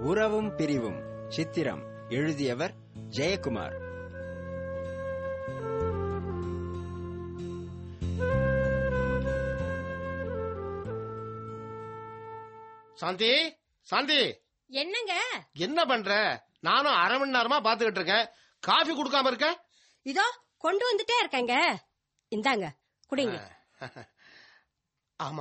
உறவும் பிரிவும் சித்திரம் எழுதியவர் ஜெயக்குமார் சாந்தி சாந்தி என்னங்க என்ன பண்ற நானும் அரை மணி நேரமா பாத்துக்கிட்டு இருக்கேன் காஃபி கொடுக்காம இருக்க இதோ கொண்டு வந்துட்டே இருக்கேங்க இந்தாங்க குடிங்க ஆமா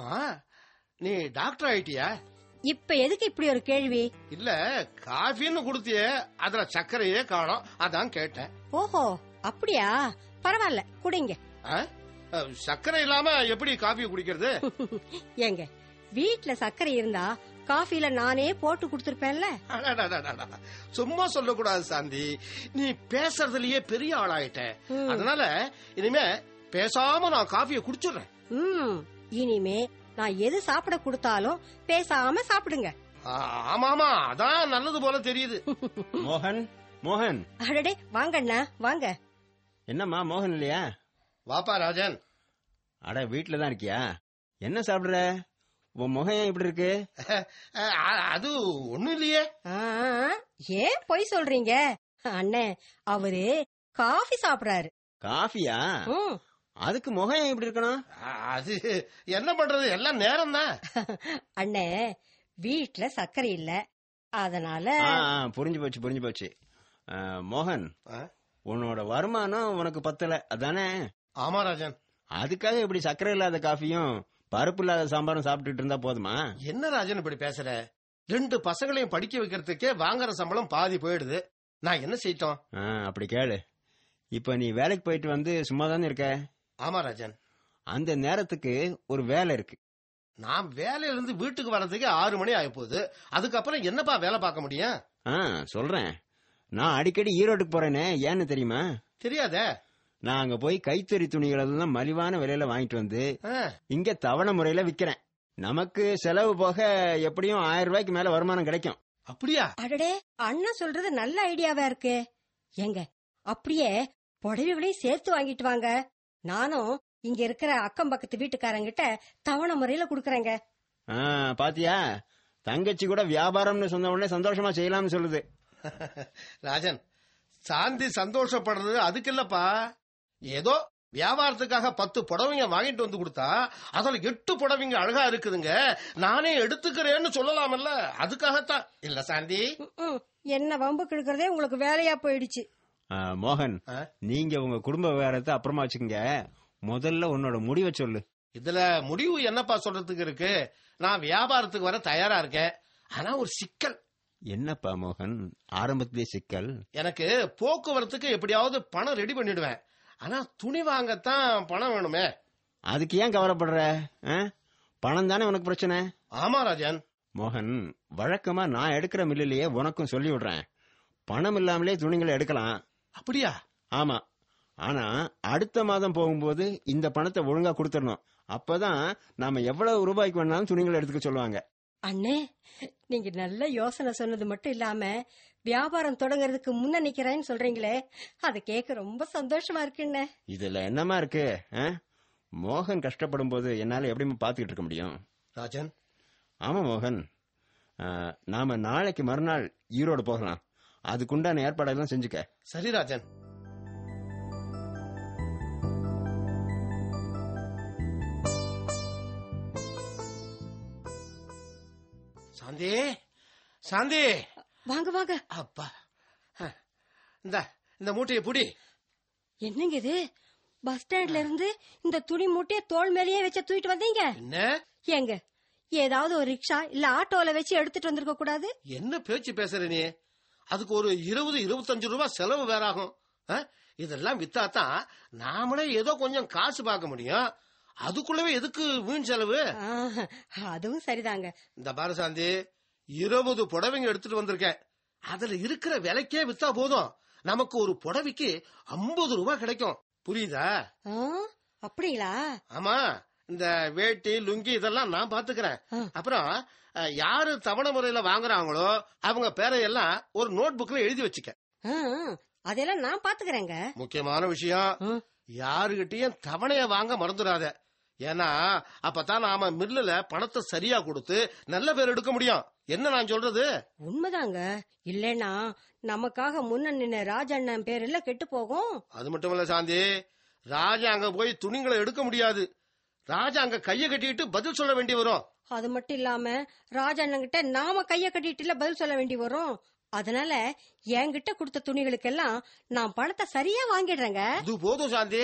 நீ டாக்டர் ஆயிட்டியா இப்ப எதுக்கு இப்படி ஒரு கேள்வி இல்ல காஃபின்னு கொடுத்தியே அதுல சர்க்கரையே காணோம் அதான் கேட்டேன் ஓஹோ அப்படியா பரவாயில்ல குடிங்க ஆ? அஹ், சர்க்கரை இல்லாம எப்படி காஃபி குடிக்கிறது ஏங்க வீட்ல சர்க்கரை இருந்தா காஃபில நானே போட்டு கொடுத்திருப்பேன்ல அடடடடடட. சும்மா சொல்லக்கூடாது சாந்தி நீ பேசுறதுலயே பெரிய ஆளாயிட்ட ம். அதனால இனிமே பேசாம நான் காஃபியை குடிச்சிடுறேன் ம் இனிமே நான் எது சாப்பிட கொடுத்தாலும் பேசாம சாப்பிடுங்க ஆ, ஆமா ஆமா அதான் நல்லது போல தெரியுது மோகன் மோகன் அடடே வாங்கண்ணா வாங்க என்னம்மா மோகன் இல்லையா வாப்பா ராஜன் அட வீட்ல தான் இருக்கியா என்ன சாப்பிடுற உன் முகம் ஏன் இப்படி இருக்கு அஹ், அது ஒண்ணும் இல்லையே ஆ, ஏன் பொய் சொல்றீங்க அண்ணே அவரு காஃபி சாப்பிடுறாரு காஃபியா ம், அதுக்கு முகம் ஏன் இப்படி இருக்கணும் அ- அது என்ன பண்றது எல்லாம் நேரம் தான் அண்ணே வீட்ல சர்க்கரை இல்ல அதனால ஆ, ஆ, புரிஞ்சு போச்சு புரிஞ்சு போச்சு ஆ, மோகன் உன்னோட வருமானம் உனக்கு பத்தல அதானே ஆமா ராஜன் அதுக்காக இப்படி சர்க்கரை இல்லாத காஃபியும் பருப்பு இல்லாத சாம்பாரும் சாப்பிட்டுட்டு இருந்தா போதுமா என்ன ராஜன் இப்படி பேசுற ரெண்டு பசங்களையும் படிக்க வைக்கிறதுக்கே வாங்குற சம்பளம் பாதி போயிடுது நான் என்ன செய்யட்டும் ஆ, அப்படி கேளு இப்ப நீ வேலைக்கு போயிட்டு வந்து சும்மா தானே இருக்க ஆமா ராஜன் அந்த நேரத்துக்கு ஒரு வேலை இருக்கு நான் வேலையில இருந்து வீட்டுக்கு வர்றதுக்கு ஆறு மணி ஆகி போகுது அதுக்கப்புறம் என்னப்பா வேலை பார்க்க முடியும் ஆ சொல்றேன் நான் அடிக்கடி ஈரோட்டுக்கு போறேனே ஏன்னு தெரியுமா தெரியாதே நான் அங்க போய் கைத்தறி துணிகள் எல்லாம் மலிவான விலையில வாங்கிட்டு வந்து ஆ, இங்க தவணை முறையில விக்கிறேன் நமக்கு செலவு போக எப்படியும் ஆயிரம் ரூபாய்க்கு மேல வருமானம் கிடைக்கும் அப்படியா அடடே அண்ணன் சொல்றது நல்ல ஐடியாவா இருக்கு ஏங்க அப்படியே புடவைகளையும் சேர்த்து வாங்கிட்டு வாங்க நானும் இங்க இருக்கிற அக்கம் பக்கத்து வீட்டுக்காரங்கிட்ட தவணை முறையில குடுக்கறேங்க ஆ, பாத்தியா தங்கச்சி கூட வியாபாரம்னு சொன்ன உடனே சந்தோஷமா செய்யலாம்னு சொல்லுது ராஜன் சாந்தி சந்தோஷப்படுறது அதுக்கு இல்லப்பா ஏதோ வியாபாரத்துக்காக பத்து புடவைங்க வாங்கிட்டு வந்து கொடுத்தா அதுல எட்டு புடவைங்க அழகா இருக்குதுங்க நானே எடுத்துக்கிறேன்னு சொல்லலாம்ல அதுக்காகத்தான் இல்ல சாந்தி ம்ம். என்ன வம்பு கிழக்கிறதே உங்களுக்கு வேலையா போயிடுச்சு ஆ, மோகன் ஆ? நீங்க உங்க குடும்ப விவகாரத்தை அப்புறமா வச்சுக்கோங்க முதல்ல உன்னோட முடிவை சொல்லு இதுல முடிவு என்னப்பா சொல்றதுக்கு இருக்கு நான் வியாபாரத்துக்கு வர தயாரா இருக்கேன் ஆனா ஒரு சிக்கல் என்னப்பா மோகன் ஆரம்பத்திலே சிக்கல் எனக்கு போக்குவரத்துக்கு எப்படியாவது பணம் ரெடி பண்ணிடுவேன் ஆனா துணி வாங்கத்தான் பணம் வேணுமே அதுக்கு ஏன் கவலைப்படுற ஆ? பணம் தானே உனக்கு பிரச்சனை ஆமா ராஜன் மோகன் வழக்கமா நான் எடுக்கிற மில்லிலேயே உனக்கும் சொல்லி விடுறேன் பணம் இல்லாமலே துணிகளை எடுக்கலாம் அப்படியா ஆமா ஆனா அடுத்த மாதம் போகும்போது இந்த பணத்தை ஒழுங்கா கொடுத்துடணும் அப்பதான் நாம எவ்வளவு ரூபாய்க்கு வேணாலும் துணிகளை எடுத்துக்க சொல்லுவாங்க அண்ணே நீங்க நல்ல யோசனை சொன்னது மட்டும் இல்லாம வியாபாரம் தொடங்குறதுக்கு முன்ன நிக்கிறேன்னு சொல்றீங்களே அதை கேட்க ரொம்ப சந்தோஷமா இருக்குண்ணே இதுல என்னமா இருக்கு ஆ? மோகன் கஷ்டப்படும் போது என்னால எப்படிமா பாத்துக்கிட்டு இருக்க முடியும் ராஜன் ஆமா மோகன் ஆ, நாம நாளைக்கு மறுநாள் ஈரோடு போகலாம் அதுக்குண்டான ஏற்பாடெல்லாம் செஞ்சுக்க சரி ராஜன் சாந்தி சாந்தி வாங்க வாங்க அப்பா அஹ், இந்த இந்த மூட்டையை புடி என்னங்க இது பஸ் ஸ்டாண்ட்ல இருந்து இந்த துணி மூட்டைய தோள் மேலேயே வச்சு தூக்கிட்டு வந்தீங்க என்ன ஏங்க ஏதாவது ஒரு ரிக்ஷா இல்ல ஆட்டோல வச்சு எடுத்துட்டு வந்திருக்க கூடாது என்ன பேச்சு பேசுற நீ அதுக்கு ஒரு இருபது இருபத்தஞ்சு ரூபாய் செலவு வேற ஆகும் அஹ், இதெல்லாம் வித்தாதான் நாமளே ஏதோ கொஞ்சம் காசு பார்க்க முடியும் அதுக்குள்ளவே எதுக்கு வீண் செலவு ஆஹ், அதுவும் சரிதாங்க இந்த பாரு சாந்தி இருபது புடவைங்க எடுத்துட்டு வந்திருக்கேன் அதுல இருக்கிற விலைக்கே வித்தா போதும் நமக்கு ஒரு புடவைக்கு ஐம்பது ரூபாய் கிடைக்கும் புரியுதா ஆ, அப்படிங்களா ஆமா இந்த வேட்டி லுங்கி இதெல்லாம் நான் பாத்துக்கிறேன் ஆ. அப்புறம் அஹ், யாரு தவணை முறையில வாங்குறாங்களோ அவங்க பேரையெல்லாம் ஒரு நோட் புக்ல எழுதி வச்சுக்க ஆ, அதெல்லாம் நான் பாத்துக்கிறேங்க முக்கியமான விஷயம் ம். யாருகிட்டயும் தவணைய வாங்க மறந்துடாத ஏன்னா அப்பதான் நாம மில்லுல பணத்தை சரியா கொடுத்து நல்ல பேர் எடுக்க முடியும் என்ன நான் சொல்றது உண்மைதாங்க இல்லைன்னா நமக்காக முன்ன நின்ன ராஜண்ணன் பேர்ல கெட்டு போகும் அது மட்டும் இல்ல சாந்தி ராஜா அங்க போய் துணிங்களை எடுக்க முடியாது ராஜா அங்க கைய கட்டிட்டு பதில் சொல்ல வேண்டி வரும் அது மட்டும் இல்லாம ராஜண்ணன் கிட்ட நாம கைய கட்டிட்டுல பதில் சொல்ல வேண்டி வரும் அதனால என்கிட்ட கொடுத்த துணிகளுக்கெல்லாம் நான் பணத்தை சரியா வாங்கிடுறேங்க இது போதும் சாந்தி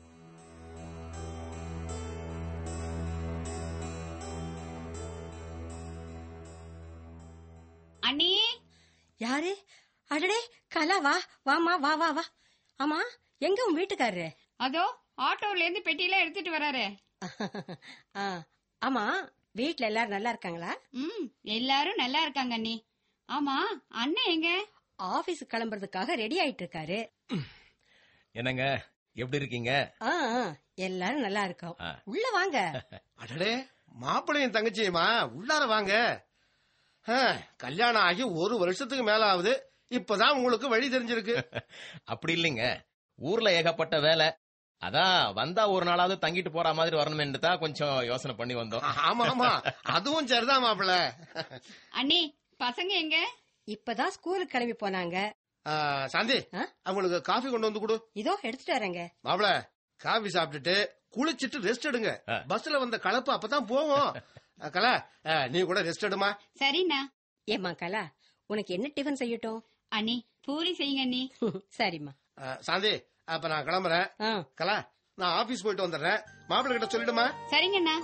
அண்ணி யாரு அடடே கலா வா வாமா வா வா வா ஆமா எங்க உன் வீட்டுக்காரரு அதோ ஆட்டோல இருந்து பெட்டியெல்லாம் எடுத்துட்டு வராரு ஆ, ஆமா வீட்ல எல்லாரும் நல்லா இருக்காங்களா ம் எல்லாரும் நல்லா இருக்காங்க அண்ணி ஆமா அண்ணன் எங்க ஆபீஸ் கிளம்புறதுக்காக ரெடி ஆயிட்டு இருக்காரு என்னங்க எப்படி இருக்கீங்க ஆ ஆ, எல்லாரும் நல்லா இருக்கோம் ஆ. உள்ள வாங்க அடடே மாப்பிள்ளையும் தங்கச்சியுமா உள்ளார வாங்க ஆ, கல்யாணம் ஆகி ஒரு வருஷத்துக்கு மேல ஆகுது இப்பதான் உங்களுக்கு வழி தெரிஞ்சிருக்கு அப்படி இல்லைங்க ஊர்ல ஏகப்பட்ட வேலை அதான் வந்தா ஒரு நாளாவது தங்கிட்டு போற மாதிரி வரணும்னு தான் கொஞ்சம் யோசனை பண்ணி வந்தோம் ஆமா ஆமா அதுவும் சரிதான் மாப்பிள்ள அண்ணி பசங்க எங்க இப்பதான் ஸ்கூலுக்கு கிளம்பி போனாங்க சாந்தி ஆ? அவங்களுக்கு காஃபி கொண்டு வந்து கொடு இதோ எடுத்துட்டு வரேங்க மாப்பிள காஃபி சாப்பிட்டுட்டு குளிச்சிட்டு ரெஸ்ட் எடுங்க ஆ. பஸ்ல வந்த கலப்பு அப்பதான் போவோம் ஆ, கலா ஆ, நீ கூட ரெஸ்ட் எடுமா சரிண்ணா ஏமா கலா உனக்கு என்ன டிஃபன் செய்யட்டும் அண்ணி பூரி செய்யுங்க அண்ணி சரிம்மா ஆ, சாந்தி அப்ப நான் கிளம்புறேன் ஆ கலா நான் ஆபீஸ் போயிட்டு வந்துடுறேன் மாப்பிள்ளை கிட்ட சொல்லிடுமா சரிங்கண்ணா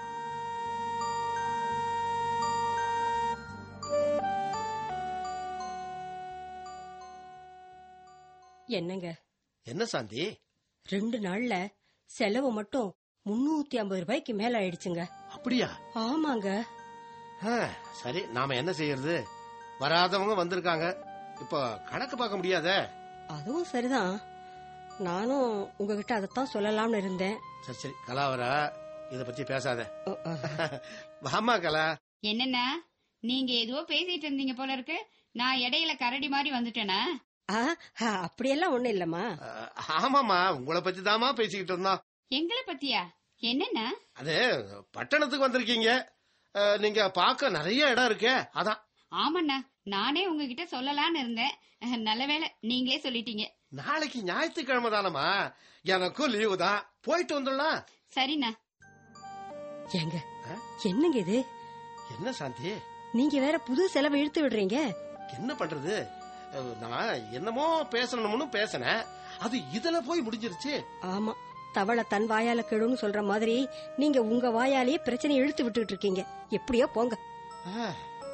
என்னங்க என்ன சாந்தி ரெண்டு நாள்ல செலவு மட்டும் முன்னூத்தி ஐம்பது ரூபாய்க்கு மேல ஆயிடுச்சுங்க அப்படியா ஆமாங்க ஆ, சரி நாம என்ன செய்யறது வராதவங்க வந்திருக்காங்க இப்போ கணக்கு பார்க்க முடியாதே அதுவும் சரிதான் நானும் உங்ககிட்ட அதைத்தான் சொல்லலாம்னு இருந்தேன் சரி சரி கலாவரா இத பத்தி பேசாத அ, அ. வாமா கலா என்னண்ணா நீங்க ஏதோ பேசிட்டு இருந்தீங்க போல இருக்கு நான் இடையில கரடி மாதிரி வந்துட்டேனா ஆ, ஆ, அப்படியெல்லாம் ஒண்ணும் இல்லம்மா ஆ, ஆமாமா உங்களை பத்தி தாமா பேசிக்கிட்டு இருந்தோம் எங்களை பத்தியா என்னண்ணா அது பட்டணத்துக்கு வந்திருக்கீங்க ஆ, நீங்க பார்க்க நிறைய இடம் இருக்கே அதான் ஆமாண்ணா நானே உங்ககிட்ட சொல்லலாம்னு இருந்தேன் நல்ல வேளை நீங்களே சொல்லிட்டீங்க நாளைக்கு ஞாயிற்றுக்கிழமை தானமா எனக்கும் லீவு தான் போயிட்டு வந்துடலாம் சரிண்ணா ஏங்க ஆ? என்னங்க இது என்ன சாந்தி நீங்க வேற புது செலவு இழுத்து விடுறீங்க என்ன பண்றது அஹ், நான் என்னமோ பேசணும்னு பேசினேன் அது இதுல போய் முடிஞ்சிருச்சு ஆமா தவளை தன் வாயால கெடுன்னு சொல்ற மாதிரி நீங்க உங்க வாயாலேயே பிரச்சனை இழுத்து விட்டுட்டு இருக்கீங்க எப்படியோ போங்க ஆ.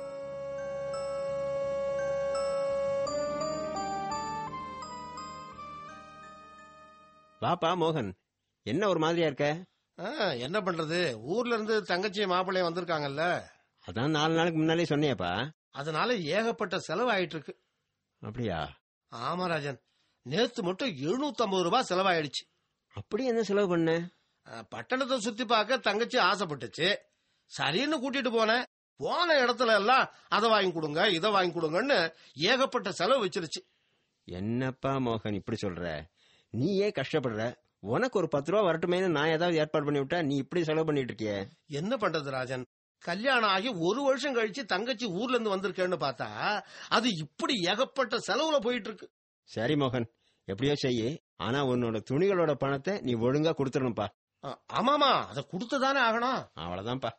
வாப்பா மோகன் என்ன ஒரு மாதிரியா இருக்க ஆ, என்ன பண்றது ஊர்ல இருந்து தங்கச்சி மாப்பிள்ளைய வந்திருக்காங்கல்ல அதான் நாலு நாளுக்கு முன்னாலே சொன்னியப்பா அதனால ஏகப்பட்ட செலவு ஆயிட்டு இருக்கு அப்படியா ஆமா ராஜன் நேத்து மட்டும் 750 ரூபாய் செலவாயிடுச்சு அப்படி என்ன செலவு பண்ண அஹ், பட்டணத்தை சுத்தி பார்க்க தங்கச்சி ஆசைப்பட்டுச்சு சரின்னு கூட்டிட்டு போனேன் போன இடத்துல எல்லாம் அதை வாங்கி கொடுங்க இதை வாங்கி கொடுங்கன்னு ஏகப்பட்ட செலவு வச்சிருச்சு என்னப்பா மோகன் இப்படி சொல்ற நீயே கஷ்டப்படுற உனக்கு ஒரு பத்து ரூபா வரட்டுமேனு நான் ஏதாவது ஏற்பாடு பண்ணி விட்டா நீ இப்படி செலவு பண்ணிட்டு இருக்கியே என்ன பண்றது ராஜன் கல்யாணம் ஆகி ஒரு வருஷம் கழிச்சு தங்கச்சி ஊர்ல இருந்து வந்திருக்கேன்னு பார்த்தா அது இப்படி ஏகப்பட்ட செலவுல போயிட்டு இருக்கு சரி மோகன் எப்படியோ செய்யு ஆனா உன்னோட துணிகளோட பணத்தை நீ ஒழுங்கா கொடுத்துடணும்ப்பா அஹ், ஆமாமா அதை கொடுத்துதானே ஆகணும் அவ்வளவுதான்ப்பா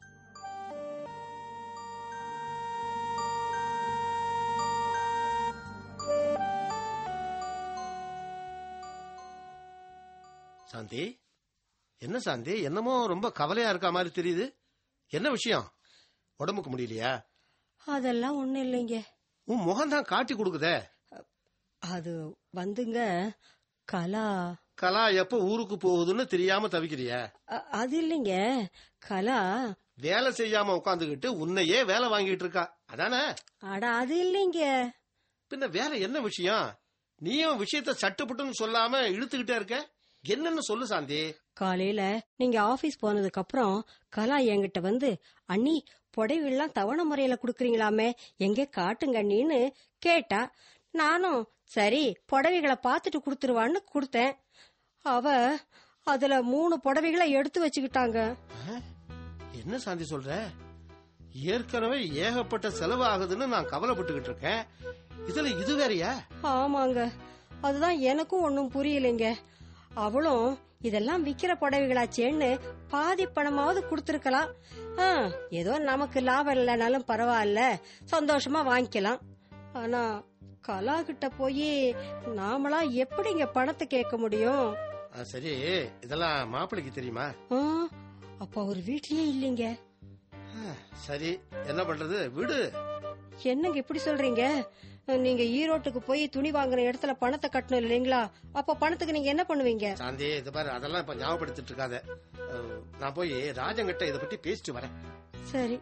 சாந்தி என்ன சாந்தி என்னமோ ரொம்ப கவலையா இருக்க மாதிரி தெரியுது என்ன விஷயம் உடம்புக்கு முடியலையா அதெல்லாம் ஒண்ணும் இல்லைங்க உன் முகம்தான் காட்டி கொடுக்குதே அது வந்துங்க கலா கலா எப்ப ஊருக்கு போகுதுன்னு தெரியாம தவிக்கிறிய அ- அது இல்லைங்க கலா வேலை செய்யாம உட்காந்துக்கிட்டு உன்னையே வேலை வாங்கிட்டு இருக்கா அதானே அட அது இல்லைங்க பின்ன வேற என்ன விஷயம் நீயும் விஷயத்த சட்டுப்பட்டுன்னு சொல்லாம இழுத்துக்கிட்டே இருக்க என்னன்னு சொல்லு சாந்தி காலையில நீங்க ஆபீஸ் போனதுக்கு அப்புறம் கலா என்கிட்ட வந்து அண்ணி புடவைலாம் தவணை முறையில குடுக்கறீங்களாமே எங்க காட்டுங்க அண்ணின்னு கேட்டா நானும் சரி புடவைகளை பார்த்துட்டு கொடுத்துருவான்னு கொடுத்தேன் அவ அதுல மூணு புடவைகளை எடுத்து வச்சுக்கிட்டாங்க என்ன சாந்தி சொல்ற ஏற்கனவே ஏகப்பட்ட செலவு ஆகுதுன்னு நான் கவலைப்பட்டுக்கிட்டு இருக்கேன் இதுல இது வேறயா ஆமாங்க அதுதான் எனக்கும் ஒன்னும் புரியலைங்க அவளும் இதெல்லாம் விக்கிற புடவைகளாச்சேன்னு பாதி பணமாவது கொடுத்துருக்கலாம் ஆ, ஏதோ நமக்கு லாபம் இல்லைனாலும் பரவாயில்ல சந்தோஷமா வாங்கிக்கலாம் ஆனா கலா கிட்ட போய் நாமளா எப்படிங்க பணத்தை கேட்க முடியும் ஆ, சரி இதெல்லாம் மாப்பிளைக்கு தெரியுமா ஆ, அப்ப அவர் வீட்லயே இல்லைங்க ஆ, சரி என்ன பண்றது விடு என்னங்க இப்படி சொல்றீங்க நீங்க ஈரோட்டுக்கு போய் துணி வாங்குற இடத்துல பணத்தை கட்டணும் இல்லைங்களா அப்ப பணத்துக்கு நீங்க என்ன பண்ணுவீங்க சாந்தி இது பாரு அதெல்லாம் இப்ப ஞாபகப்படுத்திட்டு இருக்காத அஹ், நான் போய் ராஜங்கிட்ட இத பத்தி பேசிட்டு வரேன் சரி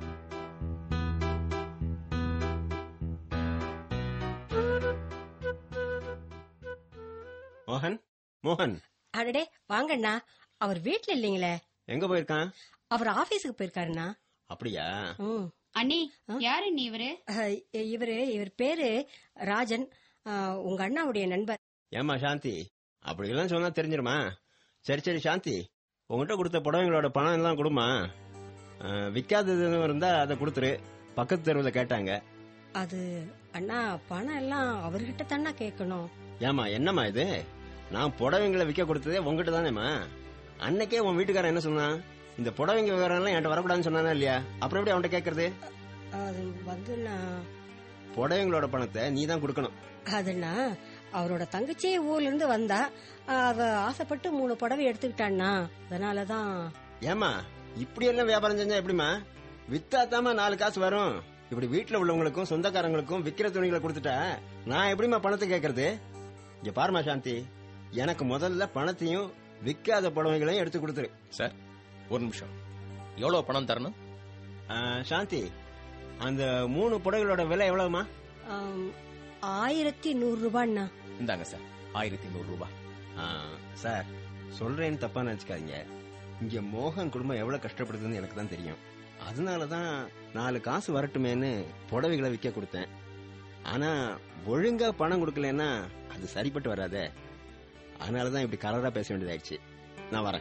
மோகன் மோகன் அடடே வாங்கண்ணா அவர் வீட்ல இல்லைங்களே எங்க போயிருக்கான் அவர் ஆபீஸுக்கு போயிருக்காருண்ணா அப்படியா ம். அண்ணி ஆ? யாரு நீ இவரு அஹ், இவரு இவர் பேரு ராஜன் அஹ், உங்க அண்ணாவுடைய நண்பர் ஏமா சாந்தி அப்படி எல்லாம் சொன்னா தெரிஞ்சிருமா சரி சரி சாந்தி உங்ககிட்ட கொடுத்த புடவைங்களோட பணம் எல்லாம் கொடுமா அஹ், விக்காதது எதுவும் இருந்தா அதை கொடுத்துரு பக்கத்து தெருவில் கேட்டாங்க அது அண்ணா பணம் எல்லாம் அவர்கிட்ட தானே கேட்கணும் ஏமா என்னம்மா இது நான் புடவைங்களை விற்க கொடுத்ததே உங்ககிட்ட தானேம்மா அன்னைக்கே உன் வீட்டுக்காரன் என்ன சொன்னான் இந்த புடவைங்க விவரம் எல்லாம் என்கிட்ட வரக்கூடாதுன்னு சொன்னானா இல்லையா அப்புறம் எப்படி அவன்கிட்ட கேட்கறது அது வந்து நான் புடவைங்களோட பணத்தை நீ தான் கொடுக்கணும் அதுனா அவரோட தங்கச்சி ஊர்ல இருந்து வந்தா அவ ஆசைப்பட்டு மூணு புடவை எடுத்துக்கிட்டான்னா அதனாலதான் ஏமா இப்படி எல்லாம் வியாபாரம் செஞ்சா எப்படிமா வித்தாத்தாம நாலு காசு வரும் இப்படி வீட்டுல உள்ளவங்களுக்கும் சொந்தக்காரங்களுக்கும் விக்கிற துணிகளை கொடுத்துட்டா நான் எப்படிமா பணத்தை கேட்கறது இங்க பாருமா சாந்தி எனக்கு முதல்ல பணத்தையும் விக்காத புடவைகளையும் எடுத்து கொடுத்துரு சார் ஒரு நிமிஷம் எவ்வளவு பணம் தரணும் ஆ, சாந்தி அந்த மூணு புடவைகளோட விலை எவ்வளவுமா ஆம், ஆயிரத்தி நூறு ரூபாய்ண்ணா இந்தாங்க சார் ஆயிரத்தி நூறு ரூபாய் ஆ, சார் சொல்றேன்னு தப்பா நினைச்சுக்காதீங்க இங்க மோகன் குடும்பம் எவ்வளவு கஷ்டப்படுதுன்னு எனக்கு தான் தெரியும் அதனாலதான் நாலு காசு வரட்டுமேன்னு புடவைகளை விற்க கொடுத்தேன் ஆனா ஒழுங்கா பணம் கொடுக்கலன்னா அது சரிப்பட்டு வராதே அதனாலதான் இப்படி கலரா பேச வேண்டியதாயிடுச்சு நான் வரேன்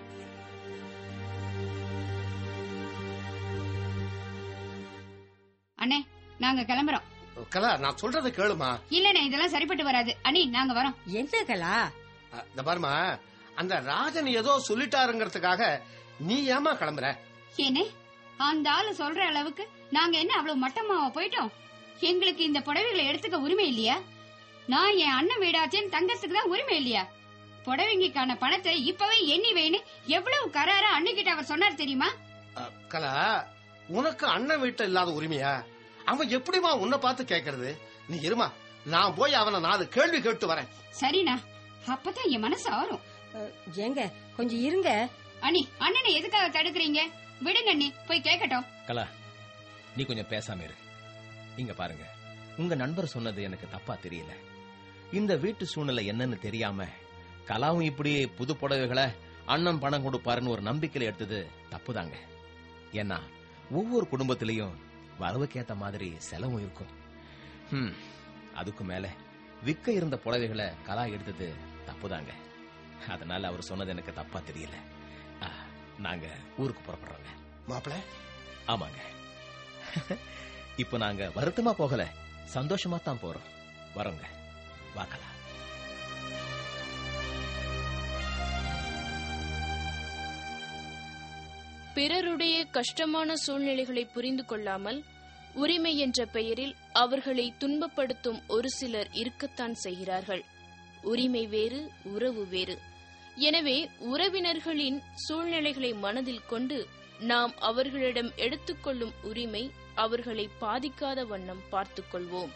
அண்ணே நாங்க கிளம்புறோம் கலா நான் சொல்றதை கேளுமா இல்லண்ணே இதெல்லாம் சரிப்பட்டு வராது அண்ணி நாங்க வரோம் என்ன கலா அஹ், இந்த பாருமா அந்த ராஜன் ஏதோ சொல்லிட்டாருங்கிறதுக்காக நீ ஏமா கிளம்புற ஏனே அந்த ஆளு சொல்ற அளவுக்கு நாங்க என்ன அவ்வளவு மட்டமாவா போயிட்டோம் எங்களுக்கு இந்த புடவைகளை எடுத்துக்க உரிமை இல்லையா நான் என் அண்ணன் வீடாச்சேன்னு தங்கத்துக்கு தான் உரிமை இல்லையா புடவைங்களுக்கான பணத்தை இப்பவே எண்ணி வேணும் எவ்வளவு கராரா அன்னிக்கிட்ட அவர் சொன்னார் தெரியுமா அஹ், கலா உனக்கு அண்ணன் வீட்டுல இல்லாத உரிமையா அவன் எப்படிமா உன்னை பார்த்து கேக்குறது நீ இருமா நான் போய் அவனை நாலு கேள்வி கேட்டு வரேன் சரிண்ணா அப்பதான் என் மனசு ஆறும் அஹ், ஏங்க கொஞ்சம் இருங்க அண்ணி அண்ணனை எதுக்காக தடுக்கிறீங்க விடுங்க அண்ணி போய் கேட்கட்டும் கலா நீ கொஞ்சம் பேசாம இரு இங்க பாருங்க உங்க நண்பர் சொன்னது எனக்கு தப்பா தெரியல இந்த வீட்டு சூழ்நிலை என்னன்னு தெரியாம கலாவும் இப்படி புது புடவைகளை அண்ணன் பணம் கொடுப்பாருன்னு ஒரு நம்பிக்கையில எடுத்தது தப்புதாங்க ஏன்னா ஒவ்வொரு குடும்பத்திலையும் வரவுக்கேத்த மாதிரி செலவும் இருக்கும் ஹம், அதுக்கு மேல விற்க இருந்த புடவைகளை கலா எடுத்தது தப்புதாங்க அதனால அவர் சொன்னது எனக்கு தப்பா தெரியல ஆ, நாங்க ஊருக்கு புறப்படுறோங்க மாப்பிள ஆமாங்க இப்ப நாங்க வருத்தமா போகல சந்தோஷமா தான் போறோம் வரோங்க வாக்கலாம் பிறருடைய கஷ்டமான சூழ்நிலைகளை புரிந்து கொள்ளாமல் உரிமை என்ற பெயரில் அவர்களை துன்பப்படுத்தும் ஒரு சிலர் இருக்கத்தான் செய்கிறார்கள் உரிமை வேறு உறவு வேறு எனவே உறவினர்களின் சூழ்நிலைகளை மனதில் கொண்டு நாம் அவர்களிடம் எடுத்துக்கொள்ளும் உரிமை அவர்களை பாதிக்காத வண்ணம் பார்த்துக் கொள்வோம்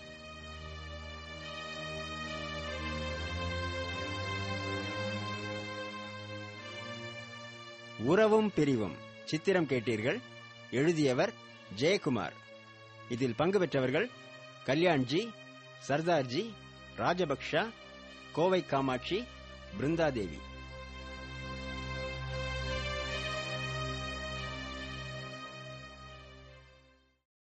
உறவும் பிரிவும் சித்திரம் கேட்டீர்கள் எழுதியவர் ஜெயக்குமார் இதில் பங்கு பெற்றவர்கள் கல்யாண்ஜி சர்தார்ஜி ராஜபக்ஷா கோவை காமாட்சி பிருந்தாதேவி